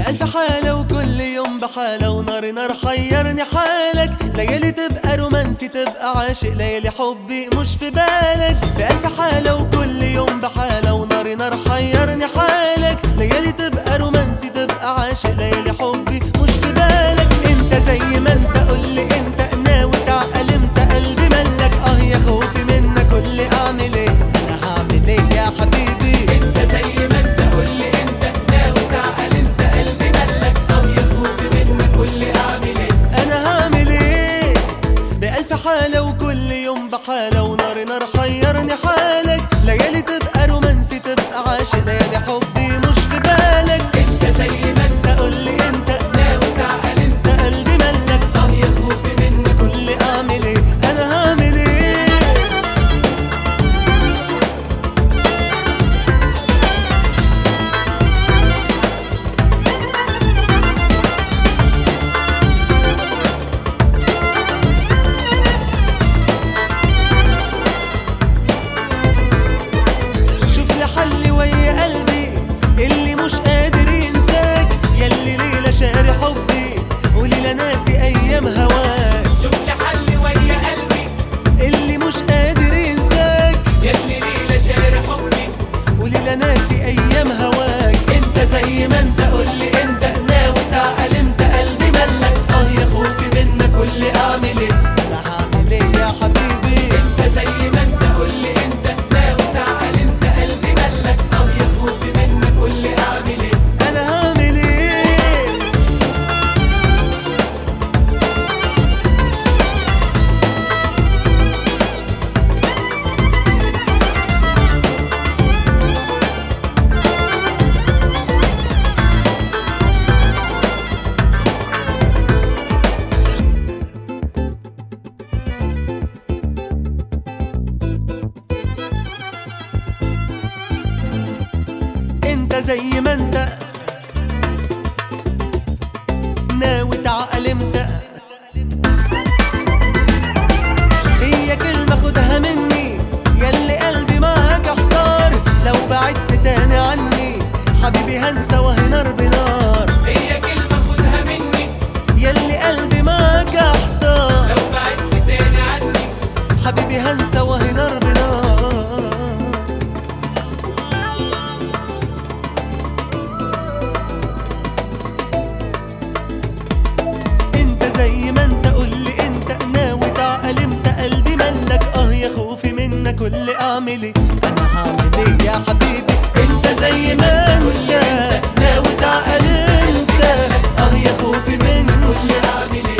بألف حالة وكل يوم بحالة ونار نار حيرني حالك ليالي تبقى رومانسي تبقى عاشق ليالي حبي مش في بالك بألف حالة وكل يوم بحالة ونار نار حيرني حالك ليالي تبقى رومانسي تبقى عاشق ليالي حبي مش في بالك انت زي ما انت قولي انت ناوي تعقل امتى قلبي ملك اه يا خوفي منك قولي اعمل ايه انا هعمل ايه يا حبيبي انت زي ما انت قولي انت ناوي تعقل انت قلبي ملك او يا خوفي منك قولي اعمل ايه انا هعمل ايه بألف حالة وكل يوم بحالة ونار نار حيرني حالك ليالي تبقى رومانسي تبقى عاشق ليالي حبي مش في بالك انت زي ما انت انت قولي انت ناوي تعقل انت انت قلبي ملك اه يا خوفي منك قولي اعمل ايه انا هعمل ايه شوف لي حل ويا قلبي اللي مش قادر ينساك ياللي ليلة شاري حبي وليلة ناسي ايام هواك شوف لي حل ويا قلبي اللي مش قادر ينساك ياللي ليلة شاري حبي وليلة ناسي ايام هواك انت زي ما انت قولي انت ناوي تعقل امتى قلبي ملك اه يا خوفي منك قولي اعمل ايه انا هعمل ايه يا حبيبي انت زي ما انت قولي انت ناوي تعقل انت قلبي ملك اه يا خوفي منك قولي اعمل ايه انا هعمل ايه انت زي ما انت ناوي تعقل امتى هي كلمة خدها مني ياللي قلبي معاك احتار لو بعدت تاني عني حبيبي هنسى وهي نار بنار هي كلمة خدها مني ياللي قلبي معاك احتار لو بعدت تاني عني حبيبي هنسى وهي نار بنار انت زي ما انت قولي انت ناوي تعقل امتى قلبي ملك اه يا خوفي منك قولي اعمل ايه انا هعمل ايه يا حبيبي انت زي ما انت ناوي تعقل امتى اه يا خوفي منك قولي اعمل ايه